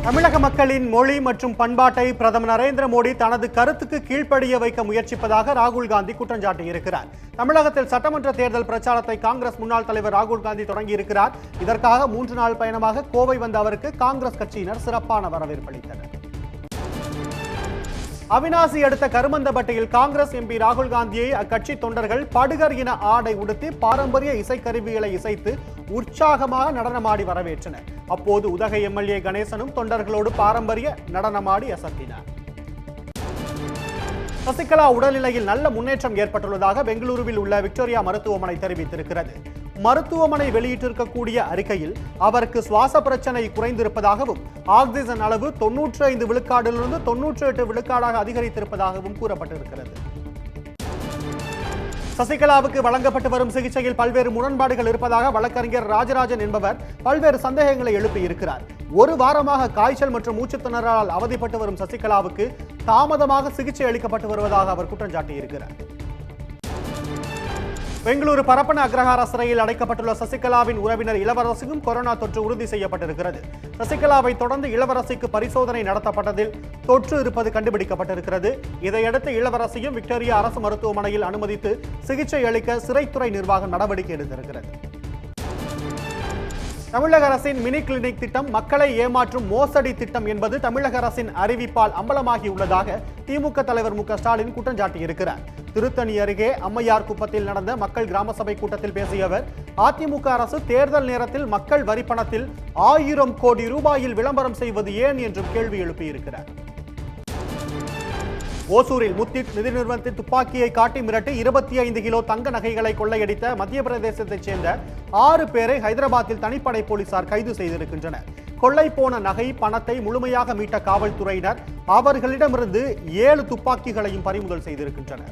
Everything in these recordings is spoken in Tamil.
தமிழக மக்களின் மொழி மற்றும் பண்பாட்டை பிரதமர் நரேந்திர மோடி தனது கருத்துக்கு கீழ்ப்படிய வைக்க முயற்சிப்பதாக ராகுல் காந்தி குற்றம் சாட்டியிருக்கிறார் தமிழகத்தில் சட்டமன்ற தேர்தல் பிரச்சாரத்தை காங்கிரஸ் முன்னாள் தலைவர் ராகுல் காந்தி தொடங்கியிருக்கிறார் இதற்காக மூன்று நாள் பயணமாக கோவை வந்த அவருக்கு காங்கிரஸ் கட்சியினர் சிறப்பான வரவேற்பளித்தனர் அவினாசி அடுத்த கருமந்தப்பட்டியில் காங்கிரஸ் எம்பி ராகுல் காந்தியை அக்கட்சி தொண்டர்கள் படுகர் இன ஆடை உடுத்தி பாரம்பரிய இசைக்கருவிகளை இசைத்து உற்சாகமாக நடனமாடி வரவேற்றனர் அப்போது உதகை எம்எல்ஏ கணேசனும் தொண்டர்களோடு பாரம்பரிய நடனமாடி அசத்தினார் சசிகலா உடல்நிலையில் நல்ல முன்னேற்றம் ஏற்பட்டுள்ளதாக பெங்களூருவில் உள்ள விக்டோரியா மருத்துவமனை தெரிவித்திருக்கிறது மருத்துவமனை வெளியிட்டிருக்கக்கூடிய அறிக்கையில் அவருக்கு சுவாச பிரச்சனை குறைந்திருப்பதாகவும் ஆக்சிஜன் அளவு தொன்னூற்றி ஐந்து விழுக்காடிலிருந்து தொன்னூற்றி எட்டு விழுக்காடாக அதிகரித்திருப்பதாகவும் கூறப்பட்டிருக்கிறது சசிகலாவுக்கு வழங்கப்பட்டு வரும் சிகிச்சையில் பல்வேறு முரண்பாடுகள் இருப்பதாக வழக்கறிஞர் ராஜராஜன் என்பவர் பல்வேறு சந்தேகங்களை எழுப்பியிருக்கிறார் ஒரு வாரமாக காய்ச்சல் மற்றும் மூச்சுத் திணறலால் அவதிப்பட்டு வரும் சசிகலாவுக்கு தாமதமாக சிகிச்சை அளிக்கப்பட்டு வருவதாக அவர் குற்றம் சாட்டியிருக்கிறார் பெங்களூரு பரப்பன அக்ரஹார சிறையில் அடைக்கப்பட்டுள்ள சசிகலாவின் உறவினர் இளவரசிக்கும் கொரோனா தொற்று உறுதி செய்யப்பட்டிருக்கிறது சசிகலாவை தொடர்ந்து இளவரசிக்கு பரிசோதனை நடத்தப்பட்டதில் தொற்று இருப்பது கண்டுபிடிக்கப்பட்டிருக்கிறது இதையடுத்து இளவரசியும் விக்டோரியா அரசு மருத்துவமனையில் அனுமதித்து சிகிச்சை அளிக்க சிறைத்துறை நிர்வாகம் நடவடிக்கை எடுத்திருக்கிறது தமிழக அரசின் மினி கிளினிக் திட்டம் மக்களை ஏமாற்றும் மோசடி திட்டம் என்பது தமிழக அரசின் அறிவிப்பால் அம்பலமாகியுள்ளதாக திமுக தலைவர் மு க ஸ்டாலின் குற்றம் சாட்டியிருக்கிறார் திருத்தணி அருகே அம்மையார் குப்பத்தில் நடந்த மக்கள் கிராம சபை கூட்டத்தில் பேசிய அவர் அதிமுக அரசு தேர்தல் நேரத்தில் மக்கள் வரிப்பணத்தில் ஆயிரம் கோடி ரூபாயில் விளம்பரம் செய்வது ஏன் என்றும் கேள்வி எழுப்பியிருக்கிறார் ஓசூரில் முத்திட் நிதி நிறுவனத்தின் துப்பாக்கியை காட்டி மிரட்டி இருபத்தி ஐந்து கிலோ தங்க நகைகளை கொள்ளையடித்த மத்திய பிரதேசத்தைச் சேர்ந்த ஆறு பேரை ஹைதராபாத்தில் தனிப்படை போலீசார் கைது செய்திருக்கின்றனர் கொள்ளை போன நகை பணத்தை முழுமையாக மீட்ட காவல்துறையினர் அவர்களிடமிருந்து ஏழு துப்பாக்கிகளையும் பறிமுதல் செய்திருக்கின்றனர்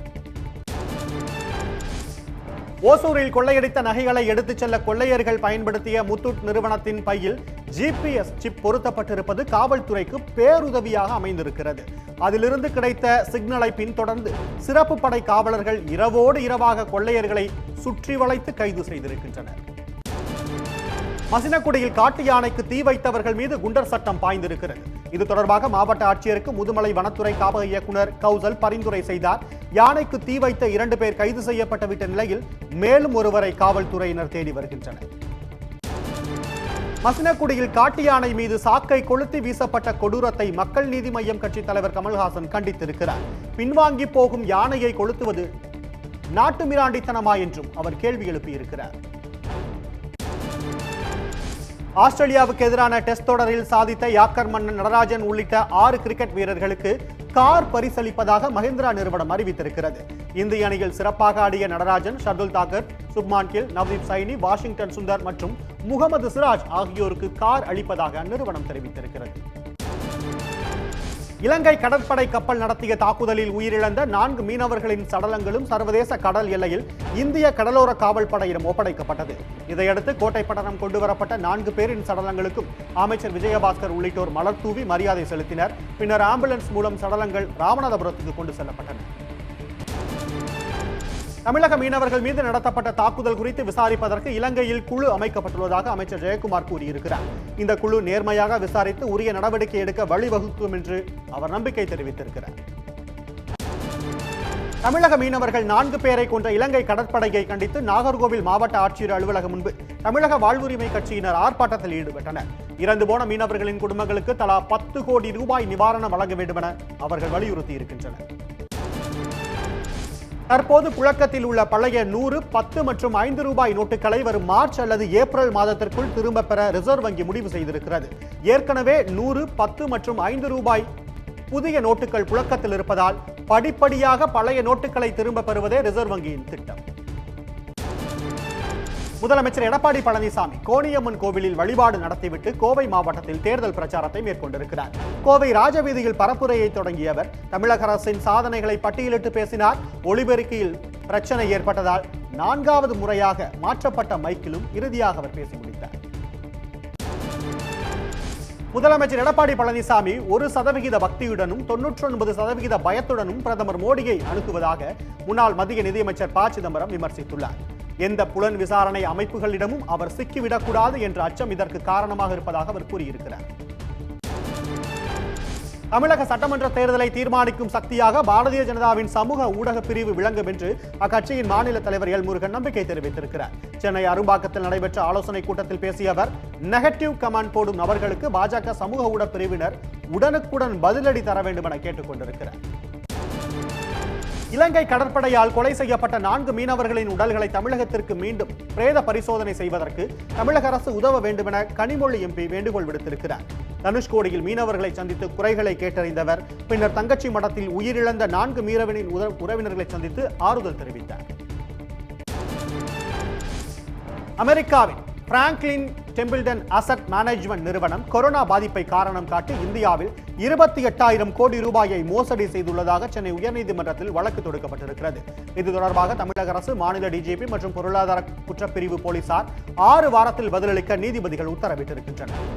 ஓசூரில் கொள்ளையடித்த நகைகளை எடுத்துச் செல்ல கொள்ளையர்கள் பயன்படுத்திய முத்தூட் நிறுவனத்தின் பையில் ஜிபிஎஸ் சிப் பொருத்தப்பட்டிருப்பது காவல்துறைக்கு பேருதவியாக அமைந்திருக்கிறது அதிலிருந்து கிடைத்த சிக்னலை பின்தொடர்ந்து சிறப்பு படை காவலர்கள் இரவோடு இரவாக கொள்ளையர்களை சுற்றி வளைத்து கைது செய்திருக்கின்றனர் மசினக்குடியில் காட்டு யானைக்கு தீ வைத்தவர்கள் மீது குண்டர் சட்டம் பாய்ந்திருக்கிறது இது தொடர்பாக மாவட்ட ஆட்சியருக்கு முதுமலை வனத்துறை காவக இயக்குனர் கௌசல் பரிந்துரை செய்தார் யானைக்கு தீ வைத்த இரண்டு பேர் கைது செய்யப்பட்டுவிட்ட நிலையில் மேலும் ஒருவரை காவல்துறையினர் தேடி வருகின்றனர் மசினக்குடியில் காட்டு யானை மீது சாக்கை கொளுத்தி வீசப்பட்ட கொடூரத்தை மக்கள் நீதி மய்யம் கட்சி தலைவர் கமல்ஹாசன் கண்டித்திருக்கிறார் பின்வாங்கி போகும் யானையை கொளுத்துவது நாட்டு மிராண்டித்தனமா என்றும் அவர் கேள்வி எழுப்பியிருக்கிறார் ஆஸ்திரேலியாவுக்கு எதிரான டெஸ்ட் தொடரில் சாதித்த யாக்கர் மன்னன் நடராஜன் உள்ளிட்ட ஆறு கிரிக்கெட் வீரர்களுக்கு கார் பரிசளிப்பதாக மஹிந்திரா நிறுவனம் அறிவித்திருக்கிறது இந்திய அணியில் சிறப்பாக ஆடிய நடராஜன் ஷர்துல் தாக்கர் சுப்மான் கில் நவ்தீப் சைனி வாஷிங்டன் சுந்தர் மற்றும் முகமது சிராஜ் ஆகியோருக்கு கார் அளிப்பதாக அந்நிறுவனம் தெரிவித்திருக்கிறது இலங்கை கடற்படை கப்பல் நடத்திய தாக்குதலில் உயிரிழந்த நான்கு மீனவர்களின் சடலங்களும் சர்வதேச கடல் எல்லையில் இந்திய கடலோர காவல் படையிடம் ஒப்படைக்கப்பட்டது இதையடுத்து கோட்டைப்பட்டணம் கொண்டுவரப்பட்ட நான்கு பேரின் சடலங்களுக்கும் அமைச்சர் விஜயபாஸ்கர் உள்ளிட்டோர் மலர் தூவி மரியாதை செலுத்தினர் பின்னர் ஆம்புலன்ஸ் மூலம் சடலங்கள் ராமநாதபுரத்துக்கு கொண்டு செல்லப்பட்டன தமிழக மீனவர்கள் மீது நடத்தப்பட்ட தாக்குதல் குறித்து விசாரிப்பதற்கு இலங்கையில் குழு அமைக்கப்பட்டுள்ளதாக அமைச்சர் ஜெயக்குமார் கூறியிருக்கிறார் இந்த குழு நேர்மையாக விசாரித்து உரிய நடவடிக்கை எடுக்க வழிவகுக்கும் என்று அவர் நம்பிக்கை தெரிவித்திருக்கிறார் தமிழக மீனவர்கள் நான்கு பேரை கொன்ற இலங்கை கடற்படையை கண்டித்து நாகர்கோவில் மாவட்ட ஆட்சியர் அலுவலகம் முன்பு தமிழக வாழ்வுரிமை கட்சியினர் ஆர்ப்பாட்டத்தில் ஈடுபட்டனர் இறந்து போன மீனவர்களின் குடும்பங்களுக்கு தலா பத்து கோடி ரூபாய் நிவாரணம் வழங்க வேண்டுமென அவர்கள் வலியுறுத்தி இருக்கின்றனர் தற்போது புழக்கத்தில் உள்ள பழைய நூறு பத்து மற்றும் ஐந்து ரூபாய் நோட்டுகளை வரும் மார்ச் அல்லது ஏப்ரல் மாதத்திற்குள் திரும்ப பெற ரிசர்வ் வங்கி முடிவு செய்திருக்கிறது ஏற்கனவே நூறு பத்து மற்றும் ஐந்து ரூபாய் புதிய நோட்டுகள் புழக்கத்தில் இருப்பதால் படிப்படியாக பழைய நோட்டுகளை திரும்ப பெறுவதே ரிசர்வ் வங்கியின் திட்டம் முதலமைச்சர் எடப்பாடி பழனிசாமி கோணியம்மன் கோவிலில் வழிபாடு நடத்திவிட்டு கோவை மாவட்டத்தில் தேர்தல் பிரச்சாரத்தை மேற்கொண்டிருக்கிறார் கோவை ராஜவீதியில் பரப்புரையை தொடங்கிய அவர் தமிழக அரசின் சாதனைகளை பட்டியலிட்டு பேசினார் ஒளிபெருக்கியில் பிரச்சனை ஏற்பட்டதால் நான்காவது முறையாக மாற்றப்பட்ட மைக்கிலும் இறுதியாக அவர் பேசி முடித்தார் முதலமைச்சர் எடப்பாடி பழனிசாமி ஒரு சதவிகித பக்தியுடனும் தொன்னூற்றி ஒன்பது சதவிகித பயத்துடனும் பிரதமர் மோடியை அணுகுவதாக முன்னாள் மத்திய நிதியமைச்சர் ப சிதம்பரம் விமர்சித்துள்ளார் எந்த புலன் விசாரணை அமைப்புகளிடமும் அவர் சிக்கிவிடக்கூடாது என்ற அச்சம் இதற்கு காரணமாக இருப்பதாக அவர் கூறியிருக்கிறார் தமிழக சட்டமன்ற தேர்தலை தீர்மானிக்கும் சக்தியாக பாரதிய ஜனதாவின் சமூக ஊடக பிரிவு விளங்கும் என்று அக்கட்சியின் மாநில தலைவர் எல் முருகன் நம்பிக்கை தெரிவித்திருக்கிறார் சென்னை அரும்பாக்கத்தில் நடைபெற்ற ஆலோசனை கூட்டத்தில் பேசிய அவர் நெகட்டிவ் கமெண்ட் போடும் நபர்களுக்கு பாஜக சமூக ஊடக பிரிவினர் உடனுக்குடன் பதிலடி தர வேண்டும் என கேட்டுக் கொண்டிருக்கிறார் இலங்கை கடற்படையால் கொலை செய்யப்பட்ட நான்கு மீனவர்களின் உடல்களை தமிழகத்திற்கு மீண்டும் பிரேத பரிசோதனை செய்வதற்கு தமிழக அரசு உதவ வேண்டும் என கனிமொழி எம்பி வேண்டுகோள் விடுத்திருக்கிறார் தனுஷ்கோடியில் மீனவர்களை சந்தித்து குறைகளை கேட்டறிந்தவர் பின்னர் தங்கச்சி மடத்தில் உயிரிழந்த நான்கு மீனவனின் உத- உறவினர்களை சந்தித்து ஆறுதல் தெரிவித்தார் அமெரிக்காவின் பிராங்க்லின் டெம்பிள்டன் அசட் மேனேஜ்மெண்ட் நிறுவனம் கொரோனா பாதிப்பை காரணம் காட்டி இந்தியாவில் இருபத்தி எட்டாயிரம் கோடி ரூபாயை மோசடி செய்துள்ளதாக சென்னை உயர்நீதிமன்றத்தில் வழக்கு தொடுக்கப்பட்டிருக்கிறது இது தொடர்பாக தமிழக அரசு மாநில டிஜிபி மற்றும் பொருளாதார குற்றப்பிரிவு போலீசார் ஆறு வாரத்தில் பதிலளிக்க நீதிபதிகள் உத்தரவிட்டிருக்கின்றனர்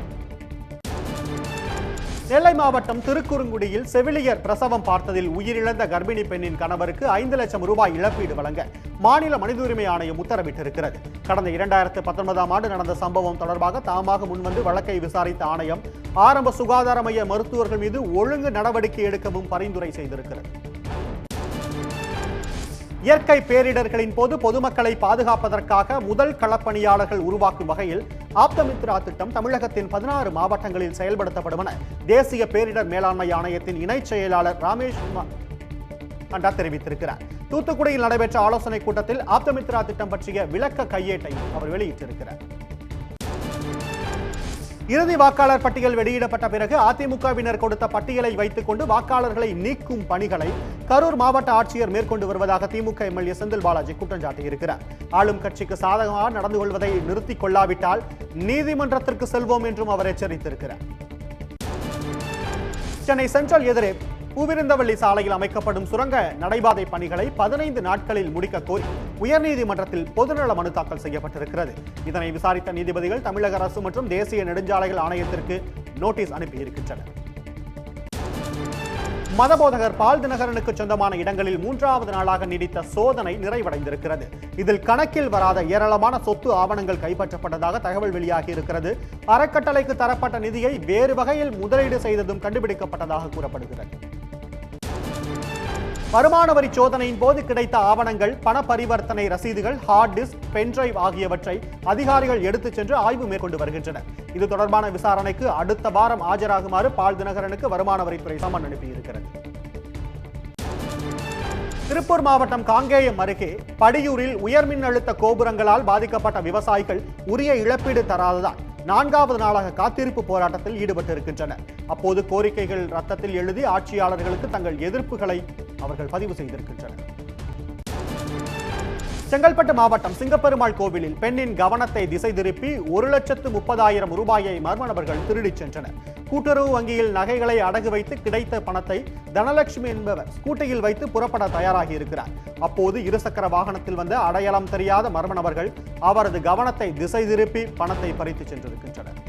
நெல்லை மாவட்டம் திருக்குறுங்குடியில் செவிலியர் பிரசவம் பார்த்ததில் உயிரிழந்த கர்ப்பிணி பெண்ணின் கணவருக்கு ஐந்து லட்சம் ரூபாய் இழப்பீடு வழங்க மாநில மனித உரிமை ஆணையம் உத்தரவிட்டிருக்கிறது கடந்த இரண்டாயிரத்து பத்தொன்பதாம் ஆண்டு நடந்த சம்பவம் தொடர்பாக தாமாக முன்வந்து வழக்கை விசாரித்த ஆணையம் ஆரம்ப சுகாதார மைய மருத்துவர்கள் மீது ஒழுங்கு நடவடிக்கை எடுக்கவும் பரிந்துரை செய்திருக்கிறது இயற்கை பேரிடர்களின் போது பொதுமக்களை பாதுகாப்பதற்காக முதல் களப்பணியாளர்கள் உருவாக்கும் வகையில் ஆப்தமித்ரா திட்டம் தமிழகத்தின் பதினாறு மாவட்டங்களில் செயல்படுத்தப்படும் என தேசிய பேரிடர் மேலாண்மை ஆணையத்தின் இணைச் செயலாளர் ராமேஷ் குமார் அண்டா தெரிவித்திருக்கிறார் தூத்துக்குடியில் நடைபெற்ற ஆலோசனைக் கூட்டத்தில் ஆப்தமித்ரா திட்டம் பற்றிய விளக்க கையேட்டை அவர் வெளியிட்டிருக்கிறார் இறுதி வாக்காளர் பட்டியல் வெளியிடப்பட்ட பிறகு அதிமுகவினர் கொடுத்த பட்டியலை வைத்துக் கொண்டு வாக்காளர்களை நீக்கும் பணிகளை கரூர் மாவட்ட ஆட்சியர் மேற்கொண்டு வருவதாக திமுக எம்எல்ஏ செந்தில் பாலாஜி குற்றம் சாட்டியிருக்கிறார் ஆளும் கட்சிக்கு சாதகமாக நடந்து கொள்வதை நிறுத்திக் கொள்ளாவிட்டால் நீதிமன்றத்திற்கு செல்வோம் என்றும் அவர் எச்சரித்திருக்கிறார் சென்னை சென்ட்ரல் எதிரே பூவிருந்தவள்ளி சாலையில் அமைக்கப்படும் சுரங்க நடைபாதை பணிகளை பதினைந்து நாட்களில் முடிக்க கோரி உயர்நீதிமன்றத்தில் பொதுநல மனு தாக்கல் செய்யப்பட்டிருக்கிறது இதனை விசாரித்த நீதிபதிகள் தமிழக அரசு மற்றும் தேசிய நெடுஞ்சாலைகள் ஆணையத்திற்கு நோட்டீஸ் அனுப்பியிருக்கின்றனர் மதபோதகர் பால் தினகரனுக்கு சொந்தமான இடங்களில் மூன்றாவது நாளாக நீடித்த சோதனை நிறைவடைந்திருக்கிறது இதில் கணக்கில் வராத ஏராளமான சொத்து ஆவணங்கள் கைப்பற்றப்பட்டதாக தகவல் வெளியாகி இருக்கிறது அறக்கட்டளைக்கு தரப்பட்ட நிதியை வேறு வகையில் முதலீடு செய்ததும் கண்டுபிடிக்கப்பட்டதாக கூறப்படுகிறது வருமான வரி சோதனையின் போது கிடைத்த ஆவணங்கள் பண பரிவர்த்தனை ரசீதுகள் ஹார்ட் டிஸ்க் பென்டிரைவ் ஆகியவற்றை அதிகாரிகள் எடுத்துச் சென்று ஆய்வு மேற்கொண்டு வருகின்றனர் இது தொடர்பான விசாரணைக்கு அடுத்த வாரம் ஆஜராகுமாறு பால் தினகரனுக்கு வருமான வரித்துறை சமன் அனுப்பியிருக்கிறது திருப்பூர் மாவட்டம் காங்கேயம் அருகே படியூரில் உயர்மின் அழுத்த கோபுரங்களால் பாதிக்கப்பட்ட விவசாயிகள் உரிய இழப்பீடு தராததால் நான்காவது நாளாக காத்திருப்பு போராட்டத்தில் ஈடுபட்டிருக்கின்றனர் அப்போது கோரிக்கைகள் ரத்தத்தில் எழுதி ஆட்சியாளர்களுக்கு தங்கள் எதிர்ப்புகளை அவர்கள் பதிவு செய்திருக்கின்றனர் செங்கல்பட்டு மாவட்டம் சிங்கப்பெருமாள் கோவிலில் பெண்ணின் கவனத்தை திசை திருப்பி ஒரு லட்சத்து முப்பதாயிரம் ரூபாயை மர்ம நபர்கள் திருடிச் சென்றனர் கூட்டுறவு வங்கியில் நகைகளை அடகு வைத்து கிடைத்த பணத்தை தனலட்சுமி என்பவர் ஸ்கூட்டியில் வைத்து புறப்பட தயாராகி இருக்கிறார் அப்போது இருசக்கர வாகனத்தில் வந்த அடையாளம் தெரியாத மர்ம நபர்கள் அவரது கவனத்தை திசை திருப்பி பணத்தை பறித்து சென்றிருக்கின்றனர்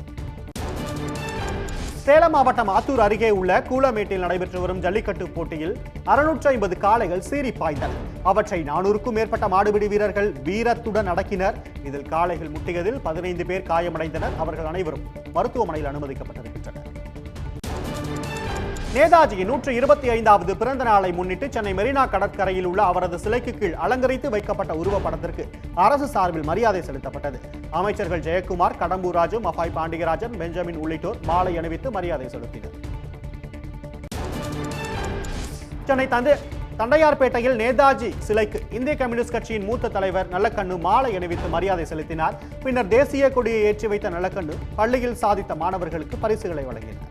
சேலம் மாவட்டம் ஆத்தூர் அருகே உள்ள கூலமேட்டில் நடைபெற்று வரும் ஜல்லிக்கட்டு போட்டியில் அறுநூற்றி ஐம்பது காளைகள் சீறி பாய்ந்தன அவற்றை நானூறுக்கும் மேற்பட்ட மாடுபிடி வீரர்கள் வீரத்துடன் அடக்கினர் இதில் காளைகள் முட்டியதில் பதினைந்து பேர் காயமடைந்தனர் அவர்கள் அனைவரும் மருத்துவமனையில் அனுமதிக்கப்பட்டிருக்கின்றனர் நேதாஜியின் நூற்று இருபத்தி ஐந்தாவது பிறந்த நாளை முன்னிட்டு சென்னை மெரினா கடற்கரையில் உள்ள அவரது சிலைக்கு கீழ் அலங்கரித்து வைக்கப்பட்ட உருவப்படத்திற்கு அரசு சார்பில் மரியாதை செலுத்தப்பட்டது அமைச்சர்கள் ஜெயக்குமார் கடம்பூர் ராஜு மஃபாய் பாண்டியராஜன் பெஞ்சமின் உள்ளிட்டோர் மாலை அணிவித்து மரியாதை செலுத்தினர் சென்னை தந்தை தண்டையார்பேட்டையில் நேதாஜி சிலைக்கு இந்திய கம்யூனிஸ்ட் கட்சியின் மூத்த தலைவர் நல்லக்கண்ணு மாலை அணிவித்து மரியாதை செலுத்தினார் பின்னர் தேசிய கொடியை ஏற்றி வைத்த நல்லக்கண்ணு பள்ளியில் சாதித்த மாணவர்களுக்கு பரிசுகளை வழங்கினார்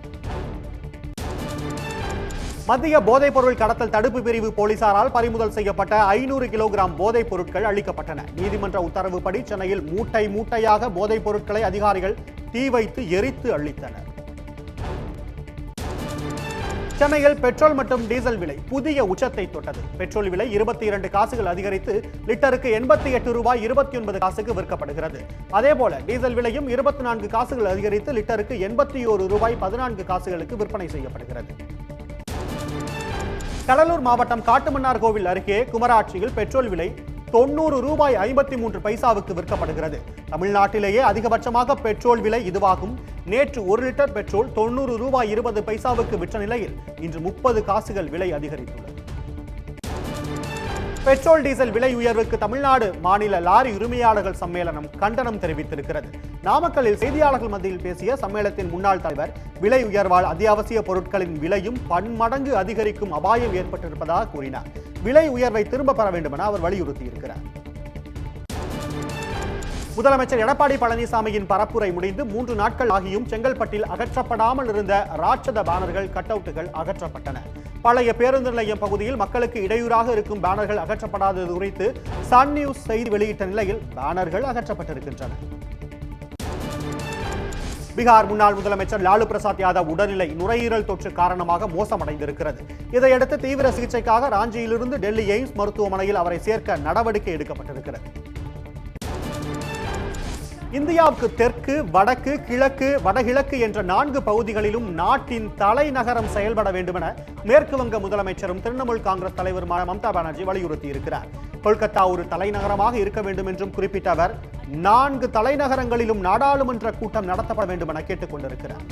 மத்திய போதைப்பொருள் கடத்தல் தடுப்பு பிரிவு போலீசாரால் பறிமுதல் செய்யப்பட்ட ஐநூறு கிலோகிராம் போதைப் பொருட்கள் அளிக்கப்பட்டன நீதிமன்ற உத்தரவுப்படி சென்னையில் மூட்டை மூட்டையாக போதைப் பொருட்களை அதிகாரிகள் தீ வைத்து எரித்து அளித்தனர் சென்னையில் பெட்ரோல் மற்றும் டீசல் விலை புதிய உச்சத்தை தொட்டது பெட்ரோல் விலை இருபத்தி இரண்டு காசுகள் அதிகரித்து லிட்டருக்கு எண்பத்தி எட்டு ரூபாய் இருபத்தி ஒன்பது காசுக்கு விற்கப்படுகிறது அதேபோல டீசல் விலையும் இருபத்தி நான்கு காசுகள் அதிகரித்து லிட்டருக்கு எண்பத்தி ஒரு ரூபாய் பதினான்கு காசுகளுக்கு விற்பனை செய்யப்படுகிறது கடலூர் மாவட்டம் காட்டுமன்னார் கோவில் அருகே குமராட்சியில் பெட்ரோல் விலை தொண்ணூறு ரூபாய் ஐம்பத்தி மூன்று பைசாவுக்கு விற்கப்படுகிறது தமிழ்நாட்டிலேயே அதிகபட்சமாக பெட்ரோல் விலை இதுவாகும் நேற்று ஒரு லிட்டர் பெட்ரோல் தொண்ணூறு ரூபாய் இருபது பைசாவுக்கு விற்ற நிலையில் இன்று முப்பது காசுகள் விலை அதிகரித்துள்ளது பெட்ரோல் டீசல் விலை உயர்வுக்கு தமிழ்நாடு மாநில லாரி உரிமையாளர்கள் சம்மேளனம் கண்டனம் தெரிவித்திருக்கிறது நாமக்கல்லில் செய்தியாளர்கள் மத்தியில் பேசிய சம்மேளனத்தின் முன்னாள் தலைவர் விலை உயர்வால் அத்தியாவசிய பொருட்களின் விலையும் பன்மடங்கு அதிகரிக்கும் அபாயம் ஏற்பட்டிருப்பதாக கூறினார் விலை உயர்வை திரும்ப பெற வேண்டும் என அவர் வலியுறுத்தியிருக்கிறார் முதலமைச்சர் எடப்பாடி பழனிசாமியின் பரப்புரை முடிந்து மூன்று நாட்கள் ஆகியும் செங்கல்பட்டில் அகற்றப்படாமல் இருந்த ராட்சத பேனர்கள் கட்டவுட்டுகள் அகற்றப்பட்டன பழைய பேருந்து நிலையம் பகுதியில் மக்களுக்கு இடையூறாக இருக்கும் பேனர்கள் அகற்றப்படாதது குறித்து சன் நியூஸ் செய்தி வெளியிட்ட நிலையில் பேனர்கள் அகற்றப்பட்டிருக்கின்றன பீகார் முன்னாள் முதலமைச்சர் லாலு பிரசாத் யாதவ் உடல்நிலை நுரையீரல் தொற்று காரணமாக மோசமடைந்திருக்கிறது இதையடுத்து தீவிர சிகிச்சைக்காக ராஞ்சியிலிருந்து டெல்லி எய்ம்ஸ் மருத்துவமனையில் அவரை சேர்க்க நடவடிக்கை எடுக்கப்பட்டிருக்கிறது இந்தியாவுக்கு தெற்கு வடக்கு கிழக்கு வடகிழக்கு என்ற நான்கு பகுதிகளிலும் நாட்டின் தலைநகரம் செயல்பட வேண்டுமென மேற்கு வங்க முதலமைச்சரும் திரிணாமுல் காங்கிரஸ் தலைவருமான மம்தா பானர்ஜி வலியுறுத்தியிருக்கிறார் கொல்கத்தா ஒரு தலைநகரமாக இருக்க வேண்டும் என்றும் குறிப்பிட்ட அவர் நான்கு தலைநகரங்களிலும் நாடாளுமன்ற கூட்டம் நடத்தப்பட வேண்டும் என கேட்டுக் கொண்டிருக்கிறார்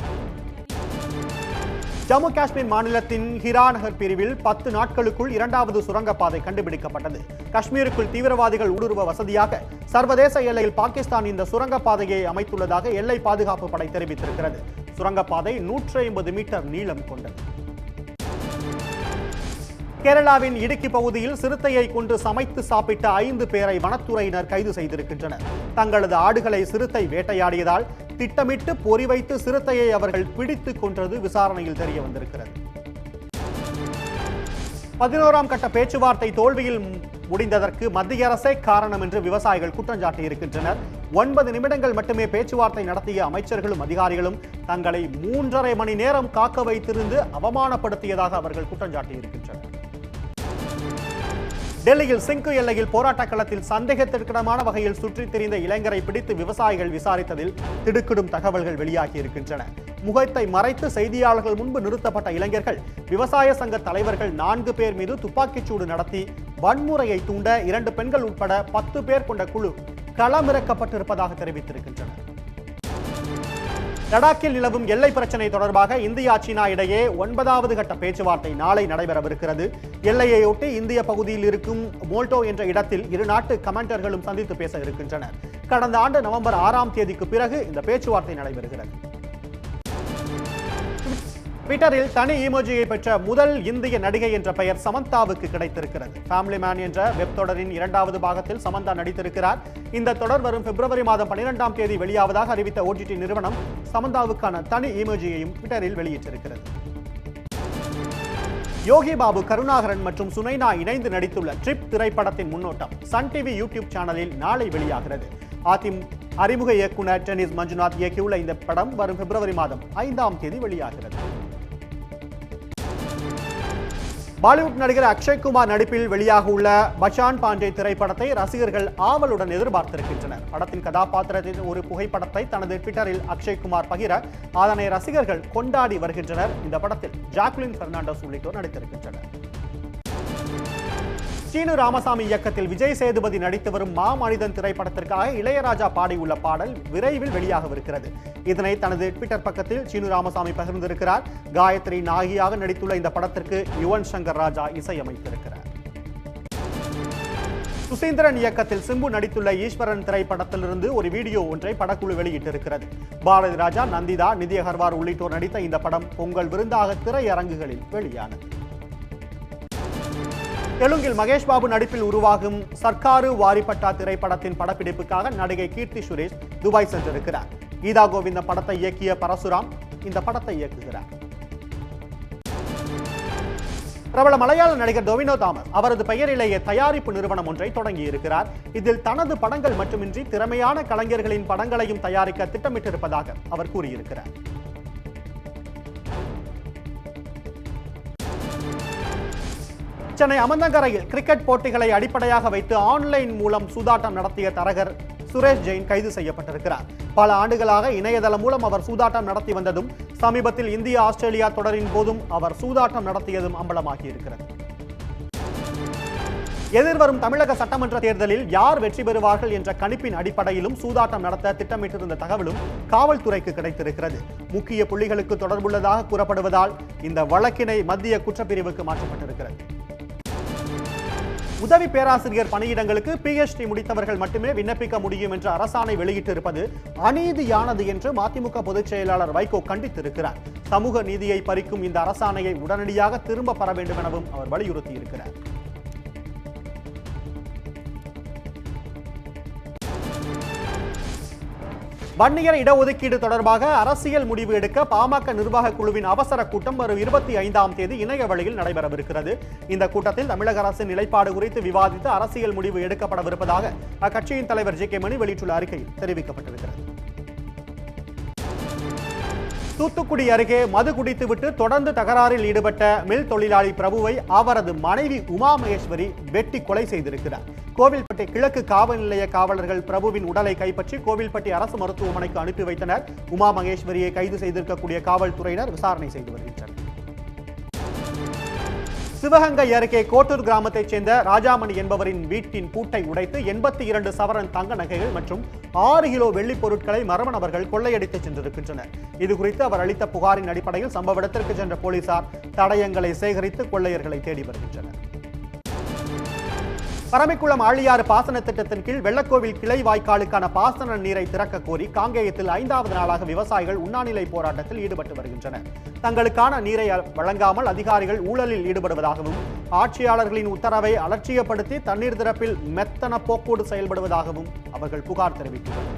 ஜம்மு காஷ்மீர் மாநிலத்தின் ஹிராநகர் பிரிவில் பத்து நாட்களுக்குள் இரண்டாவது சுரங்கப்பாதை கண்டுபிடிக்கப்பட்டது காஷ்மீருக்குள் தீவிரவாதிகள் ஊடுருவ வசதியாக சர்வதேச எல்லையில் பாகிஸ்தான் இந்த சுரங்கப்பாதையை அமைத்துள்ளதாக எல்லை பாதுகாப்பு படை தெரிவித்திருக்கிறது சுரங்கப்பாதை நூற்றி ஐம்பது மீட்டர் நீளம் கொண்டது கேரளாவின் இடுக்கி பகுதியில் சிறுத்தையை கொண்டு சமைத்து சாப்பிட்ட ஐந்து பேரை வனத்துறையினர் கைது செய்திருக்கின்றனர் தங்களது ஆடுகளை சிறுத்தை வேட்டையாடியதால் திட்டமிட்டு பொறி வைத்து சிறுத்தையை அவர்கள் பிடித்துக் கொன்றது விசாரணையில் தெரிய வந்திருக்கிறது பதினோராம் கட்ட பேச்சுவார்த்தை தோல்வியில் முடிந்ததற்கு மத்திய அரசே காரணம் என்று விவசாயிகள் குற்றம் சாட்டியிருக்கின்றனர் ஒன்பது நிமிடங்கள் மட்டுமே பேச்சுவார்த்தை நடத்திய அமைச்சர்களும் அதிகாரிகளும் தங்களை மூன்றரை மணி நேரம் காக்க வைத்திருந்து அவமானப்படுத்தியதாக அவர்கள் குற்றம் சாட்டியிருக்கின்றனர் டெல்லியில் சிங்கு எல்லையில் போராட்ட களத்தில் சந்தேகத்திற்கிடமான வகையில் சுற்றித் திரிந்த இளைஞரை பிடித்து விவசாயிகள் விசாரித்ததில் திடுக்கிடும் தகவல்கள் வெளியாகி இருக்கின்றன முகத்தை மறைத்து செய்தியாளர்கள் முன்பு நிறுத்தப்பட்ட இளைஞர்கள் விவசாய சங்க தலைவர்கள் நான்கு பேர் மீது துப்பாக்கிச்சூடு நடத்தி வன்முறையை தூண்ட இரண்டு பெண்கள் உட்பட பத்து பேர் கொண்ட குழு களமிறக்கப்பட்டிருப்பதாக தெரிவித்திருக்கின்றனர் லடாக்கில் நிலவும் எல்லை பிரச்சனை தொடர்பாக இந்தியா சீனா இடையே ஒன்பதாவது கட்ட பேச்சுவார்த்தை நாளை நடைபெறவிருக்கிறது எல்லையையொட்டி இந்திய பகுதியில் இருக்கும் மோல்டோ என்ற இடத்தில் இரு நாட்டு கமாண்டர்களும் சந்தித்து பேச இருக்கின்றனர் கடந்த ஆண்டு நவம்பர் ஆறாம் தேதிக்கு பிறகு இந்த பேச்சுவார்த்தை நடைபெறுகிறது ட்விட்டரில் தனி ஈமோஜியை பெற்ற முதல் இந்திய நடிகை என்ற பெயர் சமந்தாவுக்கு கிடைத்திருக்கிறது ஃபேமிலி மேன் என்ற வெப் தொடரின் இரண்டாவது பாகத்தில் சமந்தா நடித்திருக்கிறார் இந்த தொடர் வரும் பிப்ரவரி மாதம் பன்னிரெண்டாம் தேதி வெளியாவதாக அறிவித்த ஓடிடி நிறுவனம் சமந்தாவுக்கான தனி ஈமோஜியையும் ட்விட்டரில் வெளியிட்டிருக்கிறது யோகி பாபு கருணாகரன் மற்றும் சுனைனா இணைந்து நடித்துள்ள ட்ரிப் திரைப்படத்தின் முன்னோட்டம் சன் டிவி யூடியூப் சேனலில் நாளை வெளியாகிறது அதிம் அறிமுக இயக்குனர் டென்னிஸ் மஞ்சுநாத் இயக்கியுள்ள இந்த படம் வரும் பிப்ரவரி மாதம் ஐந்தாம் தேதி வெளியாகிறது பாலிவுட் நடிகர் அக்ஷய்குமார் நடிப்பில் வெளியாக உள்ள பச்சான் பாண்டே திரைப்படத்தை ரசிகர்கள் ஆவலுடன் எதிர்பார்த்திருக்கின்றனர் படத்தின் கதாபாத்திரத்தின் ஒரு புகைப்படத்தை தனது ட்விட்டரில் அக்ஷய்குமார் பகிர அதனை ரசிகர்கள் கொண்டாடி வருகின்றனர் இந்த படத்தில் ஜாக்லின் பெர்னாண்டஸ் உள்ளிட்டோர் நடித்திருக்கின்றனர் சீனு ராமசாமி இயக்கத்தில் விஜய் சேதுபதி நடித்து வரும் மாமனிதன் திரைப்படத்திற்காக இளையராஜா பாடியுள்ள பாடல் விரைவில் வெளியாகவிருக்கிறது இதனை தனது ட்விட்டர் பக்கத்தில் சீனு ராமசாமி பகிர்ந்திருக்கிறார் காயத்ரி நாகியாக நடித்துள்ள இந்த படத்திற்கு யுவன் சங்கர் ராஜா இசையமைத்திருக்கிறார் சுசீந்திரன் இயக்கத்தில் சிம்பு நடித்துள்ள ஈஸ்வரன் திரைப்படத்திலிருந்து ஒரு வீடியோ ஒன்றை படக்குழு வெளியிட்டிருக்கிறது பாரதி ராஜா நந்திதா நிதி அகர்வார் உள்ளிட்டோர் நடித்த இந்த படம் பொங்கல் விருந்தாக திரையரங்குகளில் வெளியானது தெலுங்கில் மகேஷ் பாபு நடிப்பில் உருவாகும் சர்க்காரு வாரிப்பட்டா திரைப்படத்தின் படப்பிடிப்புக்காக நடிகை கீர்த்தி சுரேஷ் துபாய் சென்றிருக்கிறார் கீதா கோவிந்த படத்தை இயக்கிய பரசுராம் இந்த படத்தை இயக்குகிறார் பிரபல மலையாள நடிகர் டொவினோ தாமஸ் அவரது பெயரிலேயே தயாரிப்பு நிறுவனம் ஒன்றை தொடங்கியிருக்கிறார் இதில் தனது படங்கள் மட்டுமின்றி திறமையான கலைஞர்களின் படங்களையும் தயாரிக்க திட்டமிட்டிருப்பதாக அவர் கூறியிருக்கிறார் சென்னை அமந்தங்கரையில் கிரிக்கெட் போட்டிகளை அடிப்படையாக வைத்து ஆன்லைன் மூலம் சூதாட்டம் நடத்திய தரகர் சுரேஷ் ஜெயின் கைது செய்யப்பட்டிருக்கிறார் பல ஆண்டுகளாக இணையதளம் மூலம் அவர் சூதாட்டம் நடத்தி வந்ததும் சமீபத்தில் இந்திய ஆஸ்திரேலியா தொடரின் போதும் அவர் சூதாட்டம் நடத்தியதும் அம்பலமாகி இருக்கிறது எதிர்வரும் தமிழக சட்டமன்ற தேர்தலில் யார் வெற்றி பெறுவார்கள் என்ற கணிப்பின் அடிப்படையிலும் சூதாட்டம் நடத்த திட்டமிட்டிருந்த தகவலும் காவல்துறைக்கு கிடைத்திருக்கிறது முக்கிய புள்ளிகளுக்கு தொடர்புள்ளதாக கூறப்படுவதால் இந்த வழக்கினை மத்திய குற்றப்பிரிவுக்கு மாற்றப்பட்டிருக்கிறது உதவி பேராசிரியர் பணியிடங்களுக்கு பிஎச்டி முடித்தவர்கள் மட்டுமே விண்ணப்பிக்க முடியும் என்ற அரசாணை வெளியிட்டிருப்பது அநீதியானது என்று மதிமுக பொதுச் செயலாளர் வைகோ கண்டித்திருக்கிறார் சமூக நீதியை பறிக்கும் இந்த அரசாணையை உடனடியாக திரும்ப பெற வேண்டும் எனவும் அவர் வலியுறுத்தியிருக்கிறார் வன்னியர் இடஒதுக்கீடு தொடர்பாக அரசியல் முடிவு எடுக்க பாமக நிர்வாக குழுவின் அவசர கூட்டம் வரும் இருபத்தி ஐந்தாம் தேதி இணைய வழியில் நடைபெறவிருக்கிறது இந்த கூட்டத்தில் தமிழக அரசின் நிலைப்பாடு குறித்து விவாதித்து அரசியல் முடிவு எடுக்கப்படவிருப்பதாக அக்கட்சியின் தலைவர் ஜே கே மணி வெளியிட்டுள்ள அறிக்கையில் தெரிவிக்கப்பட்டிருக்கிறது தூத்துக்குடி அருகே மது குடித்துவிட்டு தொடர்ந்து தகராறில் ஈடுபட்ட மில் தொழிலாளி பிரபுவை அவரது மனைவி உமா மகேஸ்வரி வெட்டி கொலை செய்திருக்கிறார் கோவில்பட்டி கிழக்கு காவல் நிலைய காவலர்கள் பிரபுவின் உடலை கைப்பற்றி கோவில்பட்டி அரசு மருத்துவமனைக்கு அனுப்பி வைத்தனர் உமா மகேஸ்வரியை கைது செய்திருக்கக்கூடிய காவல்துறையினர் விசாரணை செய்து வருகின்றனர் சிவகங்கை அருகே கோட்டூர் கிராமத்தைச் சேர்ந்த ராஜாமணி என்பவரின் வீட்டின் பூட்டை உடைத்து எண்பத்தி இரண்டு சவரன் தங்க நகைகள் மற்றும் ஆறு கிலோ வெள்ளிப் பொருட்களை மர்ம நபர்கள் கொள்ளையடித்து சென்றிருக்கின்றனர் இது குறித்து அவர் அளித்த புகாரின் அடிப்படையில் சம்பவ இடத்திற்கு சென்ற போலீசார் தடயங்களை சேகரித்து கொள்ளையர்களை தேடி வருகின்றனர் பரமிக்குளம் ஆழியாறு பாசன திட்டத்தின் கீழ் வெள்ளக்கோவில் கிளை வாய்க்காலுக்கான பாசன நீரை திறக்க கோரி காங்கேயத்தில் ஐந்தாவது நாளாக விவசாயிகள் உண்ணாநிலை போராட்டத்தில் ஈடுபட்டு வருகின்றனர் தங்களுக்கான நீரை வழங்காமல் அதிகாரிகள் ஊழலில் ஈடுபடுவதாகவும் ஆட்சியாளர்களின் உத்தரவை அலட்சியப்படுத்தி தண்ணீர் திறப்பில் மெத்தன போக்கோடு செயல்படுவதாகவும் அவர்கள் புகார் தெரிவித்துள்ளனர்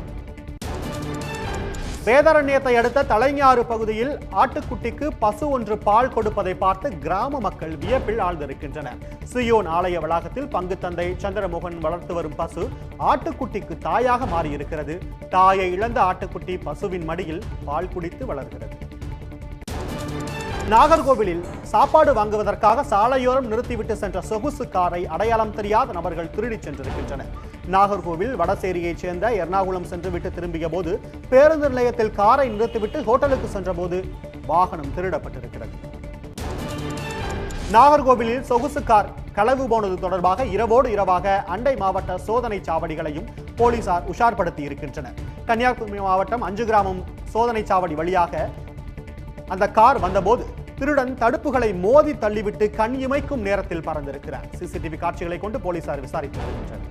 வேதாரண்யத்தை அடுத்த தலைஞாறு பகுதியில் ஆட்டுக்குட்டிக்கு பசு ஒன்று பால் கொடுப்பதை பார்த்து கிராம மக்கள் வியப்பில் ஆழ்ந்திருக்கின்றனர் சியோன் ஆலய வளாகத்தில் பங்கு தந்தை சந்திரமோகன் வளர்த்து வரும் பசு ஆட்டுக்குட்டிக்கு தாயாக மாறியிருக்கிறது தாயை இழந்த ஆட்டுக்குட்டி பசுவின் மடியில் பால் குடித்து வளர்கிறது நாகர்கோவிலில் சாப்பாடு வாங்குவதற்காக சாலையோரம் நிறுத்திவிட்டு சென்ற சொகுசு காரை அடையாளம் தெரியாத நபர்கள் திருடிச் சென்றிருக்கின்றனர் நாகர்கோவில் வடசேரியைச் சேர்ந்த எர்ணாகுளம் சென்றுவிட்டு திரும்பிய போது பேருந்து நிலையத்தில் காரை நிறுத்திவிட்டு ஹோட்டலுக்கு சென்றபோது வாகனம் திருடப்பட்டிருக்கிறது நாகர்கோவிலில் சொகுசு கார் களவு போனது தொடர்பாக இரவோடு இரவாக அண்டை மாவட்ட சோதனை சாவடிகளையும் போலீசார் உஷார்படுத்தி இருக்கின்றனர் கன்னியாகுமரி மாவட்டம் அஞ்சு கிராமம் சோதனை சாவடி வழியாக அந்த கார் வந்தபோது திருடன் தடுப்புகளை மோதி தள்ளிவிட்டு கண் இமைக்கும் நேரத்தில் பறந்திருக்கிறார் சிசிடிவி காட்சிகளை கொண்டு போலீசார் விசாரித்து வருகின்றனர்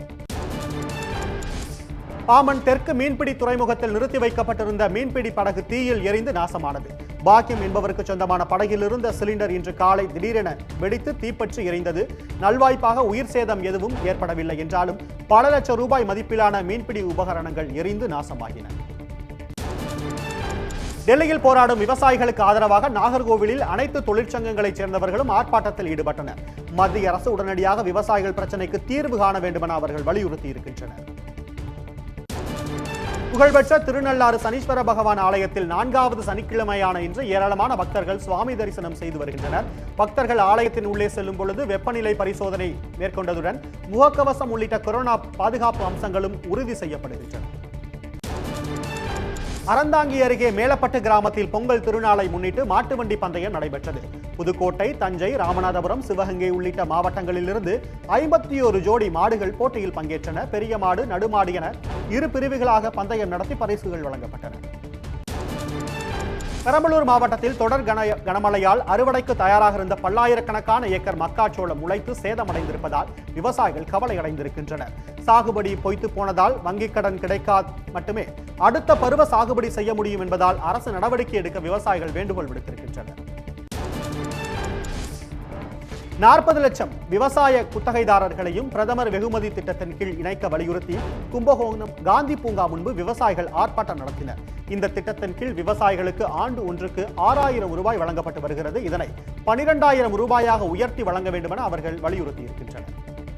பாமன் தெற்கு மீன்பிடி துறைமுகத்தில் நிறுத்தி வைக்கப்பட்டிருந்த மீன்பிடி படகு தீயில் எரிந்து நாசமானது பாக்கியம் என்பவருக்கு சொந்தமான படகில் இருந்த சிலிண்டர் இன்று காலை திடீரென வெடித்து தீப்பற்றி எரிந்தது நல்வாய்ப்பாக உயிர் சேதம் எதுவும் ஏற்படவில்லை என்றாலும் பல லட்சம் ரூபாய் மதிப்பிலான மீன்பிடி உபகரணங்கள் எரிந்து நாசமாகின டெல்லியில் போராடும் விவசாயிகளுக்கு ஆதரவாக நாகர்கோவிலில் அனைத்து தொழிற்சங்கங்களைச் சேர்ந்தவர்களும் ஆர்ப்பாட்டத்தில் ஈடுபட்டனர் மத்திய அரசு உடனடியாக விவசாயிகள் பிரச்சினைக்கு தீர்வு காண வேண்டுமென அவர்கள் வலியுறுத்தி இருக்கின்றனர் புகழ்பெற்ற திருநள்ளாறு சனீஸ்வர பகவான் ஆலயத்தில் நான்காவது சனிக்கிழமையான இன்று ஏராளமான பக்தர்கள் சுவாமி தரிசனம் செய்து வருகின்றனர் பக்தர்கள் ஆலயத்தின் உள்ளே செல்லும் பொழுது வெப்பநிலை பரிசோதனை மேற்கொண்டதுடன் முகக்கவசம் உள்ளிட்ட கொரோனா பாதுகாப்பு அம்சங்களும் உறுதி செய்யப்படுகின்றன அறந்தாங்கி அருகே மேலப்பட்டு கிராமத்தில் பொங்கல் திருநாளை முன்னிட்டு மாட்டு வண்டி பந்தயம் நடைபெற்றது புதுக்கோட்டை தஞ்சை ராமநாதபுரம் சிவகங்கை உள்ளிட்ட மாவட்டங்களிலிருந்து ஐம்பத்தி ஒரு ஜோடி மாடுகள் போட்டியில் பங்கேற்றன பெரிய மாடு நடுமாடு என இரு பிரிவுகளாக பந்தயம் நடத்தி பரிசுகள் வழங்கப்பட்டன பெரம்பலூர் மாவட்டத்தில் தொடர் கன கனமழையால் அறுவடைக்கு தயாராக இருந்த பல்லாயிரக்கணக்கான ஏக்கர் மக்காச்சோளம் முளைத்து சேதமடைந்திருப்பதால் விவசாயிகள் கவலையடைந்திருக்கின்றனர் சாகுபடி பொய்த்து போனதால் வங்கிக் கடன் கிடைக்கா மட்டுமே அடுத்த பருவ சாகுபடி செய்ய முடியும் என்பதால் அரசு நடவடிக்கை எடுக்க விவசாயிகள் வேண்டுகோள் விடுத்திருக்கின்றனர் நாற்பது லட்சம் விவசாய குத்தகைதாரர்களையும் பிரதமர் வெகுமதி திட்டத்தின் கீழ் இணைக்க வலியுறுத்தி கும்பகோணம் காந்தி பூங்கா முன்பு விவசாயிகள் ஆர்ப்பாட்டம் நடத்தினர் இந்த திட்டத்தின் கீழ் விவசாயிகளுக்கு ஆண்டு ஒன்றுக்கு ஆறாயிரம் ரூபாய் வழங்கப்பட்டு வருகிறது இதனை பனிரெண்டாயிரம் ரூபாயாக உயர்த்தி வழங்க வேண்டுமென அவர்கள் வலியுறுத்தி இருக்கின்றனர்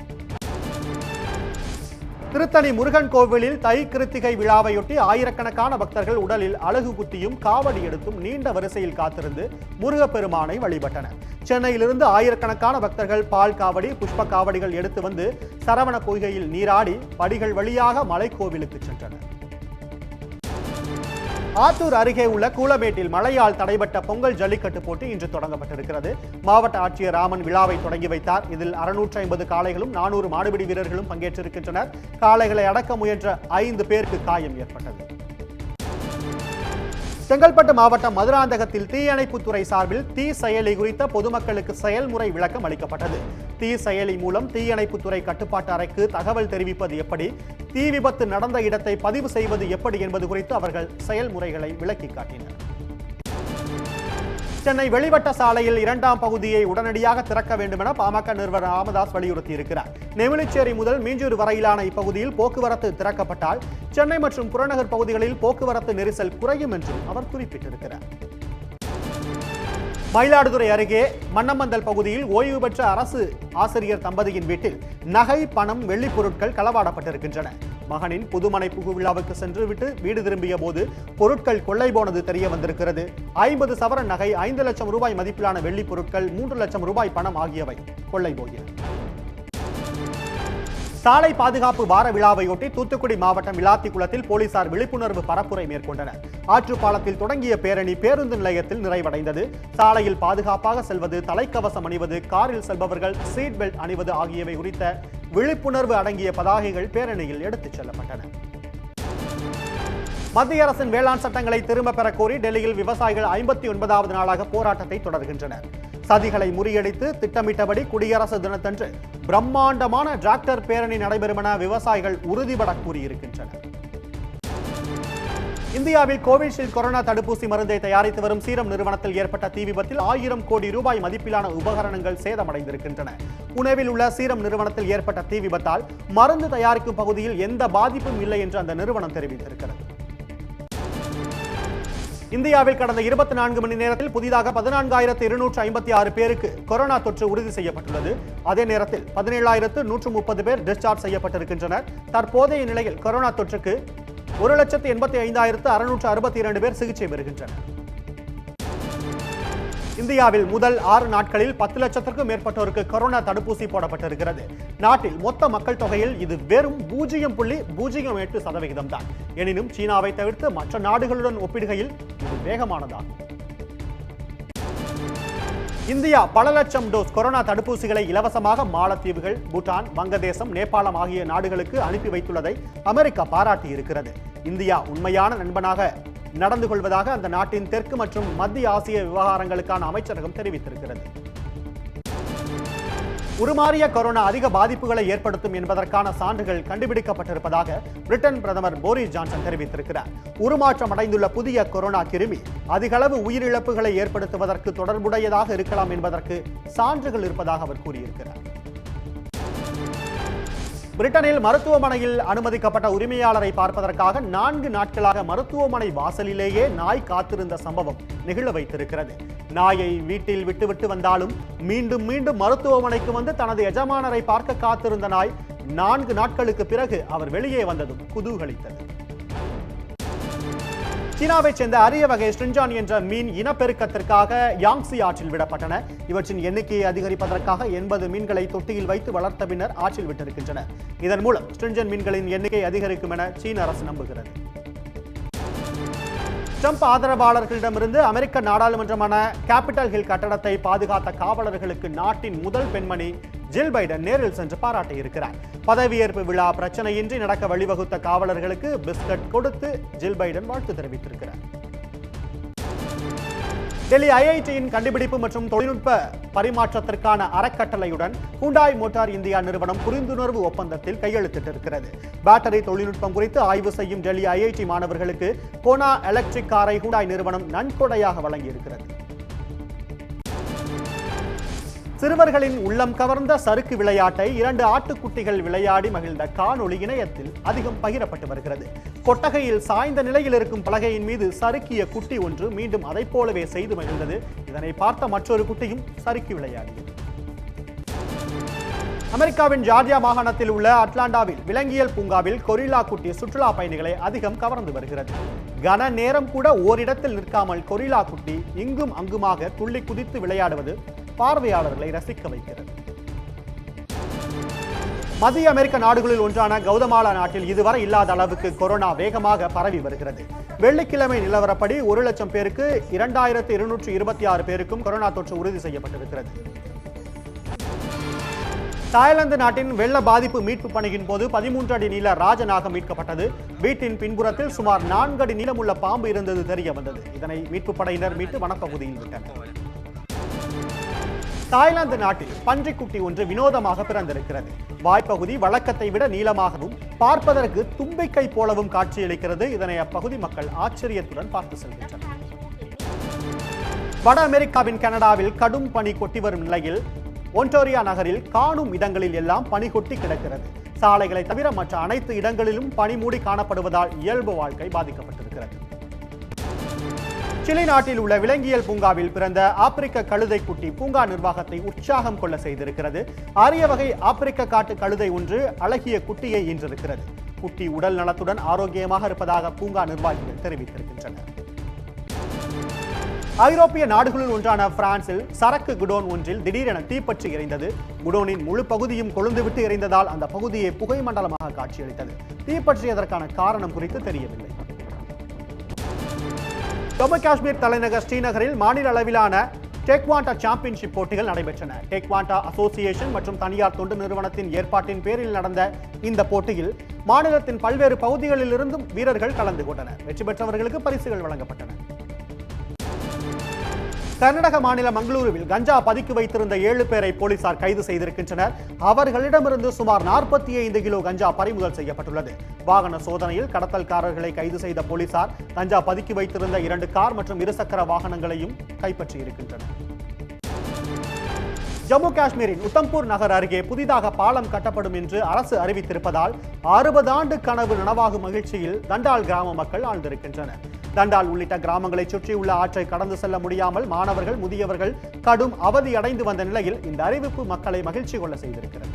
திருத்தணி முருகன் கோவிலில் தை கிருத்திகை விழாவையொட்டி ஆயிரக்கணக்கான பக்தர்கள் உடலில் அழகு குத்தியும் காவடி எடுத்தும் நீண்ட வரிசையில் காத்திருந்து முருகப்பெருமானை வழிபட்டனர் சென்னையிலிருந்து ஆயிரக்கணக்கான பக்தர்கள் பால் காவடி புஷ்ப காவடிகள் எடுத்து வந்து சரவண பொய்கையில் நீராடி படிகள் வழியாக மலைக்கோவிலுக்கு சென்றனர் ஆத்தூர் அருகே உள்ள கூலமேட்டில் மழையால் தடைபட்ட பொங்கல் ஜல்லிக்கட்டு போட்டி இன்று தொடங்கப்பட்டிருக்கிறது மாவட்ட ஆட்சியர் ராமன் விழாவை தொடங்கி வைத்தார் இதில் அறுநூற்றி ஐம்பது காளைகளும் நானூறு மாடுபிடி வீரர்களும் பங்கேற்றிருக்கின்றனர் காளைகளை அடக்க முயன்ற ஐந்து பேருக்கு காயம் ஏற்பட்டது செங்கல்பட்டு மாவட்டம் மதுராந்தகத்தில் தீயணைப்புத்துறை சார்பில் தீ செயலி குறித்த பொதுமக்களுக்கு செயல்முறை விளக்கம் அளிக்கப்பட்டது தீ செயலி மூலம் தீயணைப்புத்துறை கட்டுப்பாட்டு அறைக்கு தகவல் தெரிவிப்பது எப்படி தீ விபத்து நடந்த இடத்தை பதிவு செய்வது எப்படி என்பது குறித்து அவர்கள் செயல்முறைகளை விளக்கி காட்டினர் சென்னை வெளிவட்ட சாலையில் இரண்டாம் பகுதியை உடனடியாக திறக்க வேண்டும் என பாமக நிறுவனர் ராமதாஸ் வலியுறுத்தி இருக்கிறார் நெமிலிச்சேரி முதல் மீஞ்சூர் வரையிலான இப்பகுதியில் போக்குவரத்து திறக்கப்பட்டால் சென்னை மற்றும் புறநகர் பகுதிகளில் போக்குவரத்து நெரிசல் குறையும் என்றும் அவர் குறிப்பிட்டிருக்கிறார் மயிலாடுதுறை அருகே மன்னமந்தல் பகுதியில் ஓய்வு பெற்ற அரசு ஆசிரியர் தம்பதியின் வீட்டில் நகை பணம் வெள்ளிப் பொருட்கள் களவாடப்பட்டிருக்கின்றன மகனின் புதுமனை புகு விழாவுக்கு சென்று விட்டு வீடு திரும்பிய போது பொருட்கள் கொள்ளை போனது தெரிய வந்திருக்கிறது ஐம்பது சவரன் நகை ஐந்து லட்சம் ரூபாய் மதிப்பிலான வெள்ளிப் பொருட்கள் மூன்று லட்சம் ரூபாய் பணம் ஆகியவை கொள்ளை போகின சாலை பாதுகாப்பு வார விழாவையொட்டி தூத்துக்குடி மாவட்டம் விளாத்திக்குளத்தில் போலீசார் விழிப்புணர்வு பரப்புரை மேற்கொண்டனர் ஆற்றுப்பாலத்தில் தொடங்கிய பேரணி பேருந்து நிலையத்தில் நிறைவடைந்தது சாலையில் பாதுகாப்பாக செல்வது தலைக்கவசம் அணிவது காரில் செல்பவர்கள் சீட் பெல்ட் அணிவது ஆகியவை குறித்த விழிப்புணர்வு அடங்கிய பதாகைகள் பேரணியில் எடுத்துச் செல்லப்பட்டன மத்திய அரசின் வேளாண் சட்டங்களை திரும்ப பெற கோரி டெல்லியில் விவசாயிகள் ஐம்பத்தி ஒன்பதாவது நாளாக போராட்டத்தை தொடர்கின்றனர் சதிகளை முறியடித்து திட்டமிட்டபடி குடியரசு தினத்தன்று பிரம்மாண்டமான டிராக்டர் பேரணி நடைபெறும் என விவசாயிகள் உறுதிபட கூறியிருக்கின்றனர் இந்தியாவில் கோவிஷீல்டு கொரோனா தடுப்பூசி மருந்தை தயாரித்து வரும் சீரம் நிறுவனத்தில் ஏற்பட்ட தீ விபத்தில் ஆயிரம் கோடி ரூபாய் மதிப்பிலான உபகரணங்கள் சேதமடைந்திருக்கின்றன புனேவில் உள்ள சீரம் நிறுவனத்தில் ஏற்பட்ட தீ விபத்தால் மருந்து தயாரிக்கும் பகுதியில் எந்த பாதிப்பும் இல்லை என்று அந்த நிறுவனம் தெரிவித்திருக்கிறது இந்தியாவில் கடந்த இருபத்தி நான்கு மணி நேரத்தில் புதிதாக பதினான்காயிரத்து இருநூற்று ஐம்பத்தி ஆறு பேருக்கு கொரோனா தொற்று உறுதி செய்யப்பட்டுள்ளது அதே நேரத்தில் பதினேழாயிரத்து நூற்று முப்பது பேர் டிஸ்சார்ஜ் செய்யப்பட்டிருக்கின்றனர் தற்போதைய நிலையில் கொரோனா தொற்றுக்கு ஒரு லட்சத்து எண்பத்தி ஐந்தாயிரத்து அறுநூற்று அறுபத்தி இரண்டு பேர் சிகிச்சை பெறுகின்றனர் இந்தியாவில் முதல் ஆறு நாட்களில் பத்து லட்சத்திற்கும் மேற்பட்டோருக்கு கொரோனா தடுப்பூசி போடப்பட்டிருக்கிறது நாட்டில் மொத்த மக்கள் தொகையில் இது வெறும் பூஜ்ஜியம் புள்ளி பூஜ்ஜியம் எட்டு சதவிகிதம் தான் எனினும் சீனாவை தவிர்த்து மற்ற நாடுகளுடன் ஒப்பிடுகையில் இது வேகமானதாகும் இந்தியா பல லட்சம் டோஸ் கொரோனா தடுப்பூசிகளை இலவசமாக மாலத்தீவுகள் பூட்டான் வங்கதேசம் நேபாளம் ஆகிய நாடுகளுக்கு அனுப்பி வைத்துள்ளதை அமெரிக்கா பாராட்டி இருக்கிறது இந்தியா உண்மையான நண்பனாக நடந்து கொள்வதாக அந்த நாட்டின் தெற்கு மற்றும் மத்திய ஆசிய விவகாரங்களுக்கான அமைச்சரகம் தெரிவித்திருக்கிறது உருமாறிய கொரோனா அதிக பாதிப்புகளை ஏற்படுத்தும் என்பதற்கான சான்றுகள் கண்டுபிடிக்கப்பட்டிருப்பதாக பிரிட்டன் பிரதமர் போரிஸ் ஜான்சன் தெரிவித்திருக்கிறார் உருமாற்றம் அடைந்துள்ள புதிய கொரோனா கிருமி அதிகளவு உயிரிழப்புகளை ஏற்படுத்துவதற்கு தொடர்புடையதாக இருக்கலாம் என்பதற்கு சான்றுகள் இருப்பதாக அவர் கூறியிருக்கிறார் பிரிட்டனில் மருத்துவமனையில் அனுமதிக்கப்பட்ட உரிமையாளரை பார்ப்பதற்காக நான்கு நாட்களாக மருத்துவமனை வாசலிலேயே நாய் காத்திருந்த சம்பவம் நெகிழ வைத்திருக்கிறது நாயை வீட்டில் விட்டுவிட்டு வந்தாலும் மீண்டும் மீண்டும் மருத்துவமனைக்கு வந்து தனது எஜமானரை பார்க்க காத்திருந்த நாய் நான்கு நாட்களுக்கு பிறகு அவர் வெளியே வந்ததும் குதூகலித்தது சீனாவைச் சேர்ந்த அரிய வகை ஸ்ட்ரிஞ்சான் என்ற மீன் இனப்பெருக்கத்திற்காக யாங்ஸி ஆற்றில் விடப்பட்டன இவற்றின் எண்ணிக்கையை அதிகரிப்பதற்காக எண்பது மீன்களை தொட்டியில் வைத்து வளர்த்த பின்னர் ஆற்றில் விட்டிருக்கின்றனர் இதன் மூலம் ஸ்ட்ரிஞ்சன் மீன்களின் எண்ணிக்கை அதிகரிக்கும் என சீன அரசு நம்புகிறது ட்ரம்ப் ஆதரவாளர்களிடமிருந்து அமெரிக்க நாடாளுமன்றமான கேபிட்டல் ஹில் கட்டடத்தை பாதுகாத்த காவலர்களுக்கு நாட்டின் முதல் பெண்மணி ஜில் பைடன் நேரில் சென்று பாராட்டியிருக்கிறார் பதவியேற்பு விழா பிரச்சனையின்றி நடக்க வழிவகுத்த காவலர்களுக்கு பிஸ்கட் கொடுத்து ஜில் பைடன் வாழ்த்து தெரிவித்திருக்கிறார் டெல்லி ஐஐடியின் கண்டுபிடிப்பு மற்றும் தொழில்நுட்ப பரிமாற்றத்திற்கான அறக்கட்டளையுடன் ஹூண்டாய் மோட்டார் இந்தியா நிறுவனம் புரிந்துணர்வு ஒப்பந்தத்தில் கையெழுத்திட்டிருக்கிறது பேட்டரி தொழில்நுட்பம் குறித்து ஆய்வு செய்யும் டெல்லி ஐஐடி மாணவர்களுக்கு கோனா எலக்ட்ரிக் காரை ஹூண்டாய் நிறுவனம் நன்கொடையாக வழங்கியிருக்கிறது சிறுவர்களின் உள்ளம் கவர்ந்த சறுக்கு விளையாட்டை இரண்டு ஆட்டுக்குட்டிகள் விளையாடி மகிழ்ந்த காணொளி இணையத்தில் அதிகம் பகிரப்பட்டு வருகிறது கொட்டகையில் சாய்ந்த நிலையில் இருக்கும் பலகையின் மீது சறுக்கிய குட்டி ஒன்று மீண்டும் அதைப் போலவே செய்து மகிழ்ந்தது இதனை பார்த்த மற்றொரு குட்டியும் சறுக்கி விளையாடியது அமெரிக்காவின் ஜார்ஜியா மாகாணத்தில் உள்ள அட்லாண்டாவில் விலங்கியல் பூங்காவில் கொரில்லா குட்டி சுற்றுலா பயணிகளை அதிகம் கவர்ந்து வருகிறது கன நேரம் கூட ஓரிடத்தில் நிற்காமல் கொரில்லா குட்டி இங்கும் அங்குமாக துள்ளி குதித்து விளையாடுவது பார்வையாளர்களை ரசிக்க வைக்கிறது மத்திய அமெரிக்க நாடுகளில் ஒன்றான கௌதமாலா நாட்டில் இதுவரை இல்லாத அளவுக்கு கொரோனா வேகமாக பரவி வருகிறது வெள்ளிக்கிழமை நிலவரப்படி ஒரு லட்சம் பேருக்கு இரண்டாயிரத்து இருநூற்று இருபத்தி ஆறு பேருக்கும் கொரோனா தொற்று உறுதி செய்யப்பட்டிருக்கிறது தாய்லாந்து நாட்டின் வெள்ள பாதிப்பு மீட்பு பணியின் போது பதிமூன்று அடி நீள ராஜநாகம் மீட்கப்பட்டது வீட்டின் பின்புறத்தில் சுமார் நான்கு அடி நீளமுள்ள பாம்பு இருந்தது தெரிய வந்தது இதனை மீட்பு படையினர் மீட்டு வனப்பகுதியில் விட்டனர் தாய்லாந்து நாட்டில் பன்றிக்குட்டி ஒன்று வினோதமாக பிறந்திருக்கிறது வாய்ப்பகுதி வழக்கத்தை விட நீளமாகவும் பார்ப்பதற்கு தும்பிக்கை போலவும் காட்சியளிக்கிறது இதனை அப்பகுதி மக்கள் ஆச்சரியத்துடன் பார்த்து செல்கின்றனர் வட அமெரிக்காவின் கனடாவில் கடும் பனி கொட்டி வரும் நிலையில் ஒன்டோரியா நகரில் காணும் இடங்களில் எல்லாம் பனி கொட்டி கிடக்கிறது சாலைகளை தவிர மற்ற அனைத்து இடங்களிலும் பனி மூடி காணப்படுவதால் இயல்பு வாழ்க்கை பாதிக்கப்பட்டிருக்கிறது சிலி நாட்டில் உள்ள விலங்கியல் பூங்காவில் பிறந்த ஆப்பிரிக்க கழுதை குட்டி பூங்கா நிர்வாகத்தை உற்சாகம் கொள்ள செய்திருக்கிறது அரிய வகை ஆப்பிரிக்க காட்டு கழுதை ஒன்று அழகிய குட்டியை ஈன்றிருக்கிறது குட்டி உடல் நலத்துடன் ஆரோக்கியமாக இருப்பதாக பூங்கா நிர்வாகிகள் தெரிவித்திருக்கின்றனர் ஐரோப்பிய நாடுகளில் ஒன்றான பிரான்சில் சரக்கு குடோன் ஒன்றில் திடீரென தீப்பற்றி எரிந்தது குடோனின் முழு பகுதியும் கொழுந்துவிட்டு எரிந்ததால் அந்த பகுதியை புகை மண்டலமாக காட்சியளித்தது தீப்பற்றியதற்கான காரணம் குறித்து தெரியவில்லை ஜம்மு காஷ்மீர் தலைநகர் ஸ்ரீநகரில் மாநில அளவிலான டெக்வாண்டா சாம்பியன்ஷிப் போட்டிகள் நடைபெற்றன டெக்வாண்டா அசோசியேஷன் மற்றும் தனியார் தொண்டு நிறுவனத்தின் ஏற்பாட்டின் பேரில் நடந்த இந்த போட்டியில் மாநிலத்தின் பல்வேறு பகுதிகளில் இருந்தும் வீரர்கள் கலந்து கொண்டனர் வெற்றி பெற்றவர்களுக்கு பரிசுகள் வழங்கப்பட்டன கர்நாடக மாநிலம் மங்களூருவில் கஞ்சா பதுக்கி வைத்திருந்த ஏழு பேரை போலீசார் கைது செய்திருக்கின்றனர் அவர்களிடமிருந்து சுமார் நாற்பத்தி ஐந்து கிலோ கஞ்சா பறிமுதல் செய்யப்பட்டுள்ளது வாகன சோதனையில் கடத்தல்காரர்களை கைது செய்த போலீசார் கஞ்சா பதுக்கி வைத்திருந்த இரண்டு கார் மற்றும் இருசக்கர வாகனங்களையும் கைப்பற்றியிருக்கின்றனர் ஜம்மு காஷ்மீரின் உத்தம்பூர் நகர் அருகே புதிதாக பாலம் கட்டப்படும் என்று அரசு அறிவித்திருப்பதால் அறுபது ஆண்டு கனவு நனவாகும் மகிழ்ச்சியில் தண்டால் கிராம மக்கள் ஆழ்ந்திருக்கின்றனர் தண்டால் உள்ளிட்ட கிராமங்களை சுற்றியுள்ள ஆற்றை கடந்து செல்ல முடியாமல் மாணவர்கள் முதியவர்கள் கடும் அவதி அடைந்து வந்த நிலையில் இந்த அறிவிப்பு மக்களை மகிழ்ச்சி கொள்ள செய்திருக்கிறது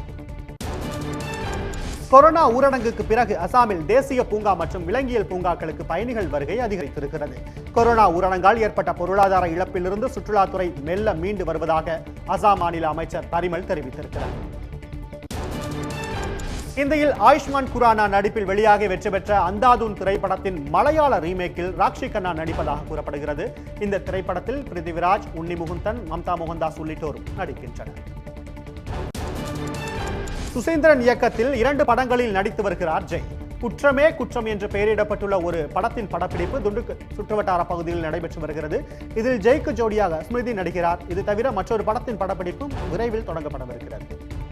கொரோனா ஊரடங்குக்கு பிறகு அசாமில் தேசிய பூங்கா மற்றும் விலங்கியல் பூங்காக்களுக்கு பயணிகள் வருகை அதிகரித்திருக்கிறது கொரோனா ஊரடங்கால் ஏற்பட்ட பொருளாதார இழப்பிலிருந்து சுற்றுலாத்துறை மெல்ல மீண்டு வருவதாக அசாம் மாநில அமைச்சர் பரிமல் தெரிவித்திருக்கிறார் இந்தியில் ஆயுஷ்மான் குரானா நடிப்பில் வெளியாகி வெற்றி பெற்ற அந்தாதூன் திரைப்படத்தின் மலையாள ரீமேக்கில் ராக்ஷி கண்ணா நடிப்பதாக கூறப்படுகிறது இந்த திரைப்படத்தில் பிருத்திவிராஜ் உன்னி முகுந்தன் மம்தா மோகன்தாஸ் உள்ளிட்டோரும் நடிக்கின்றனர் சுசேந்திரன் இயக்கத்தில் இரண்டு படங்களில் நடித்து வருகிறார் ஜெய் குற்றமே குற்றம் என்று பெயரிடப்பட்டுள்ள ஒரு படத்தின் படப்பிடிப்பு துண்டுக்கு சுற்றுவட்டார பகுதியில் நடைபெற்று வருகிறது இதில் ஜெய்க்கு ஜோடியாக ஸ்மிருதி நடிக்கிறார் இது தவிர மற்றொரு படத்தின் படப்பிடிப்பும் விரைவில் தொடங்கப்படவிருக்கிறது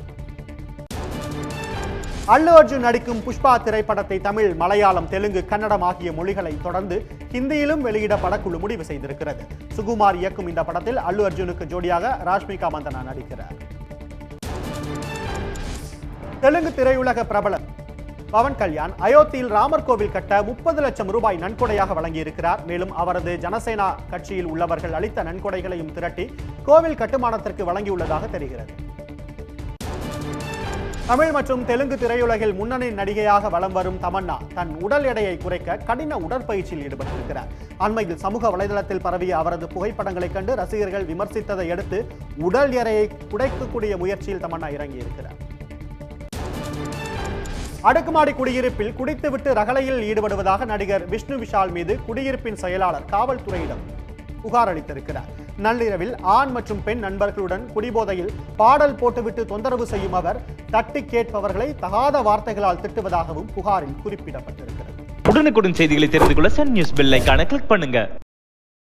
அல்லு அர்ஜுன் நடிக்கும் புஷ்பா திரைப்படத்தை தமிழ் மலையாளம் தெலுங்கு கன்னடம் ஆகிய மொழிகளை தொடர்ந்து ஹிந்தியிலும் வெளியிட படக்குழு முடிவு செய்திருக்கிறது சுகுமார் இயக்கும் இந்த படத்தில் அல்லு அர்ஜுனுக்கு ஜோடியாக ராஷ்மிகா மந்தனா நடிக்கிறார் தெலுங்கு திரையுலக பிரபலம் பவன் கல்யாண் அயோத்தியில் ராமர் கோவில் கட்ட முப்பது லட்சம் ரூபாய் நன்கொடையாக வழங்கியிருக்கிறார் மேலும் அவரது ஜனசேனா கட்சியில் உள்ளவர்கள் அளித்த நன்கொடைகளையும் திரட்டி கோவில் கட்டுமானத்திற்கு வழங்கியுள்ளதாக தெரிகிறது தமிழ் மற்றும் தெலுங்கு திரையுலகில் முன்னணி நடிகையாக வலம் வரும் தமன்னா தன் உடல் எடையை குறைக்க கடின உடற்பயிற்சியில் ஈடுபட்டிருக்கிறார் அண்மையில் சமூக வலைதளத்தில் பரவிய அவரது புகைப்படங்களைக் கண்டு ரசிகர்கள் விமர்சித்ததை அடுத்து உடல் எடையை குறைக்கக்கூடிய முயற்சியில் தமன்னா இறங்கியிருக்கிறார் அடுக்குமாடி குடியிருப்பில் குடித்துவிட்டு ரகளையில் ஈடுபடுவதாக நடிகர் விஷ்ணு விஷால் மீது குடியிருப்பின் செயலாளர் காவல்துறையிடம் புகார் அளித்திருக்கிறார் நள்ளிரவில் ஆண் மற்றும் பெண் நண்பர்களுடன் குடிபோதையில் பாடல் போட்டுவிட்டு தொந்தரவு செய்யும் அவர் தட்டி கேட்பவர்களை தகாத வார்த்தைகளால் திட்டுவதாகவும் புகாரில் குறிப்பிடப்பட்டிருக்கிறது உடனுக்குடன் செய்திகளை தெரிந்து கொள்ள சன் நியூஸ் பெல் ஐகானை கிளிக் பண்ணுங்க